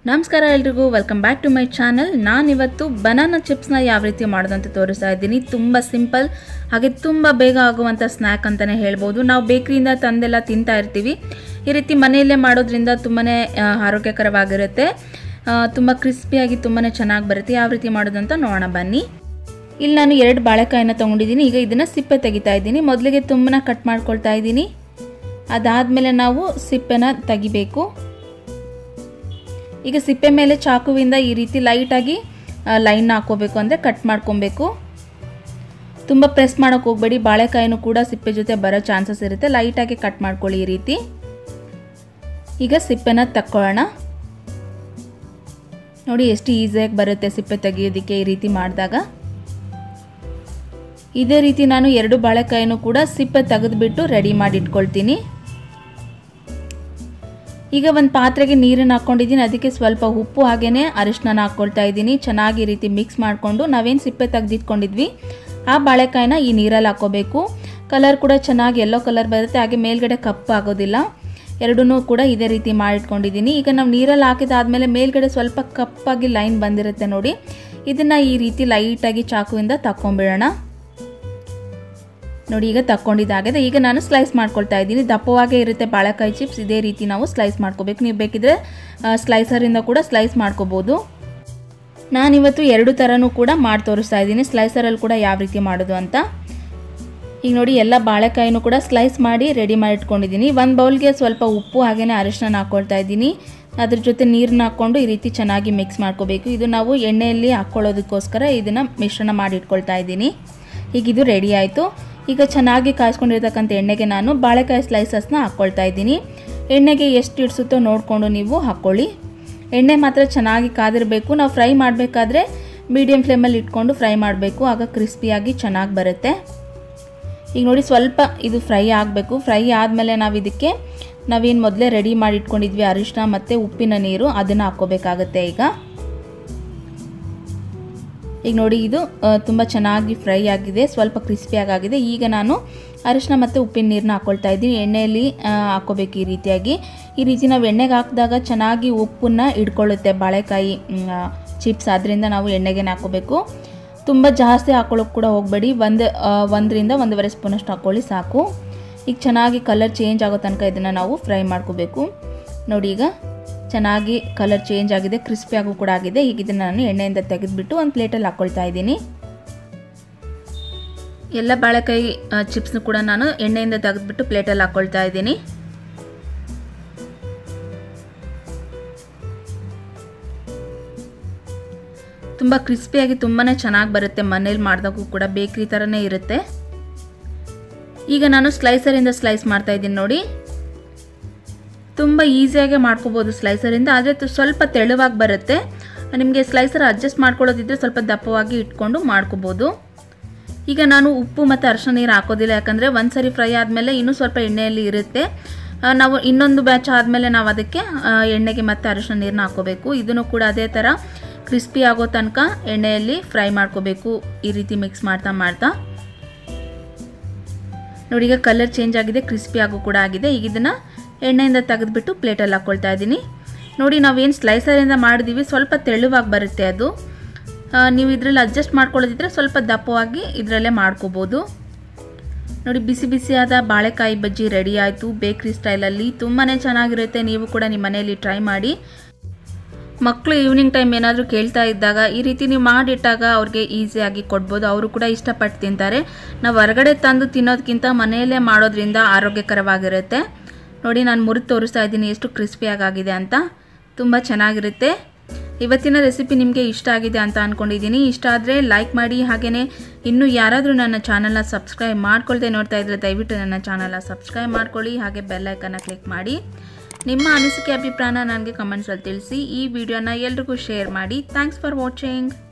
ನಮಸ್ಕಾರ ಎಲ್ರಿಗೂ welcome back to my channel ನಾನಿವತ್ತು ಬನಾನಾ ಚಿಪ್ಸ್ನ ಯಾವ ರೀತಿ ಮಾಡೋದಂತ ತೋರಿಸ್ತಾ ಇದ್ದೀನಿ ತುಂಬ ಸಿಂಪಲ್ ಹಾಗೆ ತುಂಬ ಬೇಗ ಆಗುವಂಥ ಸ್ನ್ಯಾಕ್ ಅಂತಲೇ ಹೇಳ್ಬೋದು ನಾವು ಬೇಕ್ರಿಯಿಂದ ತಂದೆಲ್ಲ ತಿಂತಾ ಇರ್ತೀವಿ ಈ ರೀತಿ ಮನೆಯಲ್ಲೇ ಮಾಡೋದ್ರಿಂದ ತುಂಬಾ ಆರೋಗ್ಯಕರವಾಗಿರುತ್ತೆ ತುಂಬ ಕ್ರಿಸ್ಪಿಯಾಗಿ ತುಂಬಾ ಚೆನ್ನಾಗಿ ಬರುತ್ತೆ ಯಾವ ರೀತಿ ಮಾಡೋದಂತ ನೋಡೋಣ ಬನ್ನಿ ಇಲ್ಲಿ ನಾನು ಎರಡು ಬಾಳೆಕಾಯಿನ ತೊಗೊಂಡಿದ್ದೀನಿ ಈಗ ಇದನ್ನು ಸಿಪ್ಪೆ ತೆಗಿತಾ ಇದ್ದೀನಿ ಮೊದಲಿಗೆ ತುಂಬನ ಕಟ್ ಮಾಡ್ಕೊಳ್ತಾ ಇದ್ದೀನಿ ಅದಾದಮೇಲೆ ನಾವು ಸಿಪ್ಪೆನ ತೆಗಿಬೇಕು ಈಗ ಸಿಪ್ಪೆ ಮೇಲೆ ಚಾಕುವಿಂದ ಈ ರೀತಿ ಲೈಟಾಗಿ ಲೈನ್ ಹಾಕೋಬೇಕು ಅಂದರೆ ಕಟ್ ಮಾಡ್ಕೊಬೇಕು ತುಂಬ ಪ್ರೆಸ್ ಮಾಡೋಕ್ಕೆ ಹೋಗಬೇಡಿ ಬಾಳೆಕಾಯಿನೂ ಕೂಡ ಸಿಪ್ಪೆ ಜೊತೆ ಬರೋ ಚಾನ್ಸಸ್ ಇರುತ್ತೆ ಲೈಟಾಗಿ ಕಟ್ ಮಾಡ್ಕೊಳ್ಳಿ ಈ ರೀತಿ ಈಗ ಸಿಪ್ಪೆನ ತಕ್ಕೊಳ್ಳೋಣ ನೋಡಿ ಎಷ್ಟು ಈಸಿಯಾಗಿ ಬರುತ್ತೆ ಸಿಪ್ಪೆ ತೆಗಿಯೋದಕ್ಕೆ ಈ ರೀತಿ ಮಾಡಿದಾಗ ಇದೇ ರೀತಿ ನಾನು ಎರಡು ಬಾಳೆಕಾಯಿನೂ ಕೂಡ ಸಿಪ್ಪೆ ತೆಗೆದುಬಿಟ್ಟು ರೆಡಿ ಮಾಡಿ ಇಟ್ಕೊಳ್ತೀನಿ ಈಗ ಒಂದು ಪಾತ್ರೆಗೆ ನೀರನ್ನು ಹಾಕ್ಕೊಂಡಿದ್ದೀನಿ ಅದಕ್ಕೆ ಸ್ವಲ್ಪ ಉಪ್ಪು ಹಾಗೆಯೇ ಅರಿಶಿನ ಹಾಕ್ಕೊಳ್ತಾ ಇದ್ದೀನಿ ಚೆನ್ನಾಗಿ ಈ ರೀತಿ ಮಿಕ್ಸ್ ಮಾಡಿಕೊಂಡು ನಾವೇನು ಸಿಪ್ಪೆ ತೆಗೆದಿಟ್ಕೊಂಡಿದ್ವಿ ಆ ಬಾಳೆಕಾಯಿನ ಈ ನೀರಲ್ಲಿ ಹಾಕ್ಕೋಬೇಕು ಕಲರ್ ಕೂಡ ಚೆನ್ನಾಗಿ ಯೆಲ್ಲೋ ಕಲರ್ ಬರುತ್ತೆ ಹಾಗೆ ಮೇಲ್ಗಡೆ ಕಪ್ಪು ಆಗೋದಿಲ್ಲ ಎರಡೂ ಕೂಡ ಇದೇ ರೀತಿ ಮಾಡಿಟ್ಕೊಂಡಿದ್ದೀನಿ ಈಗ ನಾವು ನೀರಲ್ಲಿ ಹಾಕಿದಾದ್ಮೇಲೆ ಮೇಲ್ಗಡೆ ಸ್ವಲ್ಪ ಕಪ್ಪಾಗಿ ಲೈನ್ ಬಂದಿರುತ್ತೆ ನೋಡಿ ಇದನ್ನು ಈ ರೀತಿ ಲೈಟಾಗಿ ಚಾಕುವಿಂದ ತಕ್ಕೊಂಬಿಡೋಣ ನೋಡಿ ಈಗ ತಕ್ಕೊಂಡಿದ್ದಾಗಿದೆ ಈಗ ನಾನು ಸ್ಲೈಸ್ ಮಾಡ್ಕೊಳ್ತಾ ಇದ್ದೀನಿ ದಪ್ಪವಾಗೇ ಇರುತ್ತೆ ಬಾಳೆಕಾಯಿ ಚಿಪ್ಸ್ ಇದೇ ರೀತಿ ನಾವು ಸ್ಲೈಸ್ ಮಾಡ್ಕೋಬೇಕು ನೀವು ಬೇಕಿದ್ರೆ ಸ್ಲೈಸರಿಂದ ಕೂಡ ಸ್ಲೈಸ್ ಮಾಡ್ಕೋಬೋದು ನಾನಿವತ್ತು ಎರಡು ಥರನೂ ಕೂಡ ಮಾಡಿ ತೋರಿಸ್ತಾ ಇದ್ದೀನಿ ಸ್ಲೈಸರಲ್ಲಿ ಕೂಡ ಯಾವ ರೀತಿ ಮಾಡೋದು ಅಂತ ಈಗ ನೋಡಿ ಎಲ್ಲ ಬಾಳೆಕಾಯಿನೂ ಕೂಡ ಸ್ಲೈಸ್ ಮಾಡಿ ರೆಡಿ ಮಾಡಿ ಇಟ್ಕೊಂಡಿದ್ದೀನಿ ಒಂದು ಬೌಲ್ಗೆ ಸ್ವಲ್ಪ ಉಪ್ಪು ಹಾಗೆಯೇ ಅರಿಶಿನ ಹಾಕ್ಕೊಳ್ತಾ ಇದ್ದೀನಿ ಅದ್ರ ಜೊತೆ ನೀರನ್ನ ಹಾಕ್ಕೊಂಡು ಈ ರೀತಿ ಚೆನ್ನಾಗಿ ಮಿಕ್ಸ್ ಮಾಡ್ಕೋಬೇಕು ಇದು ನಾವು ಎಣ್ಣೆಯಲ್ಲಿ ಹಾಕ್ಕೊಳ್ಳೋದಕ್ಕೋಸ್ಕರ ಇದನ್ನು ಮಿಶ್ರಣ ಮಾಡಿ ಇಟ್ಕೊಳ್ತಾ ಇದ್ದೀನಿ ಈಗ ಇದು ರೆಡಿ ಆಯಿತು ಈಗ ಚೆನ್ನಾಗಿ ಕಾಯಿಸ್ಕೊಂಡಿರ್ತಕ್ಕಂಥ ಎಣ್ಣೆಗೆ ನಾನು ಬಾಳೆಕಾಯಿ ಸ್ಲೈಸಸ್ನ ಹಾಕ್ಕೊಳ್ತಾ ಇದ್ದೀನಿ ಎಣ್ಣೆಗೆ ಎಷ್ಟು ಇಡಿಸುತ್ತೋ ನೋಡಿಕೊಂಡು ನೀವು ಹಾಕ್ಕೊಳ್ಳಿ ಎಣ್ಣೆ ಮಾತ್ರ ಚೆನ್ನಾಗಿ ಕಾದಿರಬೇಕು ನಾವು ಫ್ರೈ ಮಾಡಬೇಕಾದ್ರೆ ಮೀಡಿಯಮ್ ಫ್ಲೇಮಲ್ಲಿ ಇಟ್ಕೊಂಡು ಫ್ರೈ ಮಾಡಬೇಕು ಆಗ ಕ್ರಿಸ್ಪಿಯಾಗಿ ಚೆನ್ನಾಗಿ ಬರುತ್ತೆ ಈಗ ನೋಡಿ ಸ್ವಲ್ಪ ಇದು ಫ್ರೈ ಆಗಬೇಕು ಫ್ರೈ ಆದಮೇಲೆ ನಾವು ಇದಕ್ಕೆ ನಾವೇನು ಮೊದಲೇ ರೆಡಿ ಮಾಡಿ ಇಟ್ಕೊಂಡಿದ್ವಿ ಅರಿಶಿನ ಮತ್ತು ಉಪ್ಪಿನ ನೀರು ಅದನ್ನು ಹಾಕ್ಕೋಬೇಕಾಗತ್ತೆ ಈಗ ಈಗ ನೋಡಿ ಇದು ತುಂಬ ಚೆನ್ನಾಗಿ ಫ್ರೈ ಆಗಿದೆ ಸ್ವಲ್ಪ ಕ್ರಿಸ್ಪಿಯಾಗಿ ಆಗಿದೆ ಈಗ ನಾನು ಅರಿಶಿನ ಮತ್ತು ಉಪ್ಪಿನ ನೀರನ್ನ ಹಾಕ್ಕೊಳ್ತಾ ಇದ್ದೀನಿ ಎಣ್ಣೆಯಲ್ಲಿ ಹಾಕ್ಕೋಬೇಕು ಈ ರೀತಿಯಾಗಿ ಈ ರೀತಿ ನಾವು ಎಣ್ಣೆಗೆ ಹಾಕಿದಾಗ ಚೆನ್ನಾಗಿ ಉಪ್ಪನ್ನ ಹಿಡ್ಕೊಳ್ಳುತ್ತೆ ಬಾಳೆಕಾಯಿ ಚಿಪ್ಸ್ ಆದ್ದರಿಂದ ನಾವು ಎಣ್ಣೆಗೆ ಹಾಕ್ಕೋಬೇಕು ತುಂಬ ಜಾಸ್ತಿ ಹಾಕ್ಕೊಳ್ಳೋಕೆ ಕೂಡ ಹೋಗಬೇಡಿ ಒಂದು ಒಂದರಿಂದ ಒಂದೂವರೆ ಸ್ಪೂನಷ್ಟು ಹಾಕ್ಕೊಳ್ಳಿ ಸಾಕು ಈಗ ಚೆನ್ನಾಗಿ ಕಲರ್ ಚೇಂಜ್ ಆಗೋ ತನಕ ಇದನ್ನು ನಾವು ಫ್ರೈ ಮಾಡ್ಕೋಬೇಕು ನೋಡಿ ಈಗ ಚೆನ್ನಾಗಿ ಕಲರ್ ಚೇಂಜ್ ಆಗಿದೆ ಕ್ರಿಸ್ಪಿಯಾಗೂ ಕೂಡ ಆಗಿದೆ ಈಗ ಇದನ್ನು ನಾನು ಎಣ್ಣೆಯಿಂದ ತೆಗೆದುಬಿಟ್ಟು ಒಂದು ಪ್ಲೇಟಲ್ಲಿ ಹಾಕ್ಕೊಳ್ತಾ ಇದ್ದೀನಿ ಎಲ್ಲ ಬಾಳೆಕಾಯಿ ಚಿಪ್ಸ್ನು ಕೂಡ ನಾನು ಎಣ್ಣೆಯಿಂದ ತೆಗೆದುಬಿಟ್ಟು ಪ್ಲೇಟಲ್ಲಿ ಹಾಕ್ಕೊಳ್ತಾ ಇದ್ದೀನಿ ತುಂಬ ಕ್ರಿಸ್ಪಿಯಾಗಿ ತುಂಬಾ ಚೆನ್ನಾಗಿ ಬರುತ್ತೆ ಮನೇಲಿ ಮಾಡಿದಾಗೂ ಕೂಡ ಬೇಕ್ರಿ ಥರನೇ ಇರುತ್ತೆ ಈಗ ನಾನು ಸ್ಲೈಸರಿಂದ ಸ್ಲೈಸ್ ಮಾಡ್ತಾ ಇದ್ದೀನಿ ನೋಡಿ ತುಂಬ ಈಸಿಯಾಗಿ ಮಾಡ್ಕೋಬೋದು ಸ್ಲೈಸರಿಂದ ಆದರೆ ಸ್ವಲ್ಪ ತೆಳುವಾಗಿ ಬರುತ್ತೆ ನಿಮಗೆ ಸ್ಲೈಸರ್ ಅಡ್ಜಸ್ಟ್ ಮಾಡ್ಕೊಳ್ಳೋದಿದ್ರೆ ಸ್ವಲ್ಪ ದಪ್ಪವಾಗಿ ಇಟ್ಕೊಂಡು ಮಾಡ್ಕೋಬೋದು ಈಗ ನಾನು ಉಪ್ಪು ಮತ್ತು ಅರಶಿನ ನೀರು ಹಾಕೋದಿಲ್ಲ ಯಾಕಂದರೆ ಒಂದು ಸರಿ ಫ್ರೈ ಆದಮೇಲೆ ಇನ್ನೂ ಸ್ವಲ್ಪ ಎಣ್ಣೆಯಲ್ಲಿ ಇರುತ್ತೆ ನಾವು ಇನ್ನೊಂದು ಬ್ಯಾಚ್ ಆದಮೇಲೆ ನಾವು ಅದಕ್ಕೆ ಎಣ್ಣೆಗೆ ಮತ್ತು ಅರಶಿನ ನೀರನ್ನ ಹಾಕೋಬೇಕು ಇದನ್ನು ಕೂಡ ಅದೇ ಥರ ಕ್ರಿಸ್ಪಿ ಆಗೋ ತನಕ ಎಣ್ಣೆಯಲ್ಲಿ ಫ್ರೈ ಮಾಡ್ಕೋಬೇಕು ಈ ರೀತಿ ಮಿಕ್ಸ್ ಮಾಡ್ತಾ ಮಾಡ್ತಾ ನೋಡಿ ಈಗ ಕಲರ್ ಚೇಂಜ್ ಆಗಿದೆ ಕ್ರಿಸ್ಪಿ ಆಗೋ ಕೂಡ ಆಗಿದೆ ಈಗ ಇದನ್ನು ಎಣ್ಣೆಯಿಂದ ತೆಗೆದುಬಿಟ್ಟು ಪ್ಲೇಟಲ್ಲಿ ಹಾಕ್ಕೊಳ್ತಾ ಇದ್ದೀನಿ ನೋಡಿ ನಾವೇನು ಸ್ಲೈಸರಿಂದ ಮಾಡಿದ್ದೀವಿ ಸ್ವಲ್ಪ ತೆಳುವಾಗಿ ಬರುತ್ತೆ ಅದು ನೀವು ಇದರಲ್ಲಿ ಅಡ್ಜಸ್ಟ್ ಮಾಡ್ಕೊಳ್ಳೋದಿದ್ರೆ ಸ್ವಲ್ಪ ದಪ್ಪವಾಗಿ ಇದರಲ್ಲೇ ಮಾಡ್ಕೋಬೋದು ನೋಡಿ ಬಿಸಿ ಬಿಸಿಯಾದ ಬಾಳೆಕಾಯಿ ಬಜ್ಜಿ ರೆಡಿ ಆಯಿತು ಬೇಕ್ರಿ ಸ್ಟೈಲಲ್ಲಿ ತುಂಬಾ ಚೆನ್ನಾಗಿರುತ್ತೆ ನೀವು ಕೂಡ ನಿಮ್ಮ ಮನೆಯಲ್ಲಿ ಟ್ರೈ ಮಾಡಿ ಮಕ್ಕಳು ಈವ್ನಿಂಗ್ ಟೈಮ್ ಏನಾದರೂ ಕೇಳ್ತಾ ಇದ್ದಾಗ ಈ ರೀತಿ ನೀವು ಮಾಡಿಟ್ಟಾಗ ಅವ್ರಿಗೆ ಈಸಿಯಾಗಿ ಕೊಡ್ಬೋದು ಅವರು ಕೂಡ ಇಷ್ಟಪಟ್ಟು ತಿಂತಾರೆ ನಾವು ಹೊರಗಡೆ ತಂದು ತಿನ್ನೋದಕ್ಕಿಂತ ಮನೆಯಲ್ಲೇ ಮಾಡೋದ್ರಿಂದ ಆರೋಗ್ಯಕರವಾಗಿರುತ್ತೆ ನೋಡಿ ನಾನು ಮುರಿದು ತೋರಿಸ್ತಾ ಇದ್ದೀನಿ ಎಷ್ಟು ಕ್ರಿಸ್ಪಿಯಾಗಿ ಆಗಿದೆ ಅಂತ ತುಂಬ ಚೆನ್ನಾಗಿರುತ್ತೆ ಇವತ್ತಿನ ರೆಸಿಪಿ ನಿಮಗೆ ಇಷ್ಟ ಆಗಿದೆ ಅಂತ ಅಂದ್ಕೊಂಡಿದ್ದೀನಿ ಇಷ್ಟ ಆದರೆ ಲೈಕ್ ಮಾಡಿ ಹಾಗೆಯೇ ಇನ್ನೂ ಯಾರಾದರೂ ನನ್ನ ಚಾನಲ್ನ ಸಬ್ಸ್ಕ್ರೈಬ್ ಮಾಡ್ಕೊಳ್ದೆ ನೋಡ್ತಾ ಇದ್ದರೆ ದಯವಿಟ್ಟು ನನ್ನ ಚಾನಲ್ನ ಸಬ್ಸ್ಕ್ರೈಬ್ ಮಾಡ್ಕೊಳ್ಳಿ ಹಾಗೆ ಬೆಲ್ಲೈಕನ್ನ ಕ್ಲಿಕ್ ಮಾಡಿ ನಿಮ್ಮ ಅನಿಸಿಕೆ ಅಭಿಪ್ರಾಯನ ನನಗೆ ಕಮೆಂಟ್ಸಲ್ಲಿ ತಿಳಿಸಿ ಈ ವಿಡಿಯೋನ ಎಲ್ರಿಗೂ ಶೇರ್ ಮಾಡಿ ಥ್ಯಾಂಕ್ಸ್ ಫಾರ್ ವಾಚಿಂಗ್